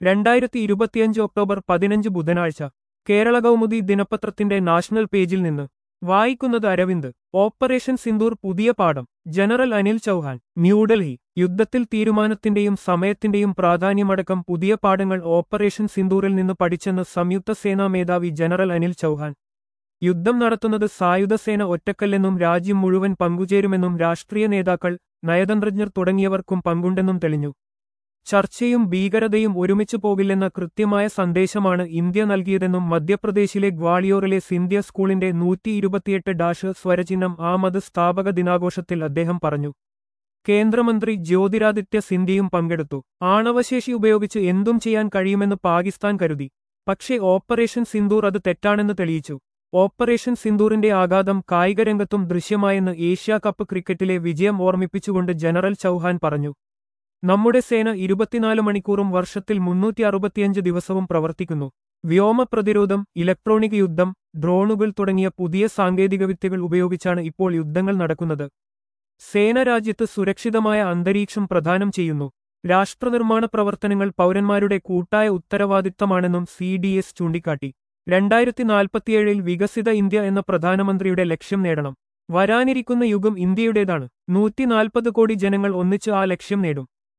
രണ്ടായിരത്തി ഇരുപത്തിയഞ്ച് ഒക്ടോബർ പതിനഞ്ച് ബുധനാഴ്ച കേരള കൗമുദി ദിനപത്രത്തിന്റെ നാഷണൽ പേജിൽ നിന്ന് വായിക്കുന്നത് അരവിന്ദ് ഓപ്പറേഷൻ സിന്ദൂർ പുതിയ പാഠം ജനറൽ അനിൽ ചൗഹാൻ ന്യൂഡൽഹി യുദ്ധത്തിൽ തീരുമാനത്തിന്റെയും സമയത്തിന്റെയും പ്രാധാന്യമടക്കം പുതിയ പാഠങ്ങൾ ഓപ്പറേഷൻ സിന്ദൂറിൽ നിന്ന് പഠിച്ചെന്ന് സംയുക്ത സേനാ മേധാവി ജനറൽ അനിൽ ചൗഹാൻ യുദ്ധം നടത്തുന്നത് സായുധസേന ഒറ്റക്കല്ലെന്നും രാജ്യം മുഴുവൻ പങ്കുചേരുമെന്നും രാഷ്ട്രീയ നേതാക്കൾ നയതന്ത്രജ്ഞർ തുടങ്ങിയവർക്കും പങ്കുണ്ടെന്നും തെളിഞ്ഞു ചർച്ചയും ഭീകരതയും ഒരുമിച്ചു പോകില്ലെന്ന കൃത്യമായ സന്ദേശമാണ് ഇന്ത്യ നൽകിയതെന്നും മധ്യപ്രദേശിലെ ഗ്വാളിയോറിലെ സിന്ധ്യ സ്കൂളിന്റെ നൂറ്റി ഇരുപത്തിയെട്ട് ഡാഷ് സ്വരചിഹ്നം ആ മത സ്ഥാപക ദിനാഘോഷത്തിൽ അദ്ദേഹം പറഞ്ഞു കേന്ദ്രമന്ത്രി ജ്യോതിരാദിത്യ സിന്ധ്യയും പങ്കെടുത്തു ആണവശേഷി ഉപയോഗിച്ച് എന്തും ചെയ്യാൻ കഴിയുമെന്ന് പാകിസ്ഥാൻ കരുതി പക്ഷേ ഓപ്പറേഷൻ സിന്ദൂർ അത് തെറ്റാണെന്ന് തെളിയിച്ചു ഓപ്പറേഷൻ സിന്ദൂറിന്റെ ആഘാതം കായികരംഗത്തും ദൃശ്യമായെന്ന് ഏഷ്യാ കപ്പ് ക്രിക്കറ്റിലെ വിജയം ഓർമ്മിപ്പിച്ചുകൊണ്ട് ജനറൽ ചൗഹാൻ പറഞ്ഞു നമ്മുടെ സേന ഇരുപത്തിനാല് മണിക്കൂറും വർഷത്തിൽ മുന്നൂറ്റി അറുപത്തിയഞ്ച് ദിവസവും പ്രവർത്തിക്കുന്നു വ്യോമ പ്രതിരോധം ഇലക്ട്രോണിക് യുദ്ധം ഡ്രോണുകൾ തുടങ്ങിയ പുതിയ സാങ്കേതികവിദ്യകൾ ഉപയോഗിച്ചാണ് ഇപ്പോൾ യുദ്ധങ്ങൾ നടക്കുന്നത് സേന രാജ്യത്ത് സുരക്ഷിതമായ അന്തരീക്ഷം പ്രദാനം ചെയ്യുന്നു രാഷ്ട്രനിർമ്മാണ പ്രവർത്തനങ്ങൾ പൗരന്മാരുടെ കൂട്ടായ ഉത്തരവാദിത്തമാണെന്നും സി ഡി എസ് ചൂണ്ടിക്കാട്ടി രണ്ടായിരത്തി നാൽപ്പത്തിയേഴിൽ വികസിത ഇന്ത്യ എന്ന പ്രധാനമന്ത്രിയുടെ ലക്ഷ്യം നേടണം വരാനിരിക്കുന്ന യുഗം ഇന്ത്യയുടേതാണ് നൂറ്റിനാൽപ്പത് കോടി ജനങ്ങൾ ഒന്നിച്ച് ആ ലക്ഷ്യം നേടും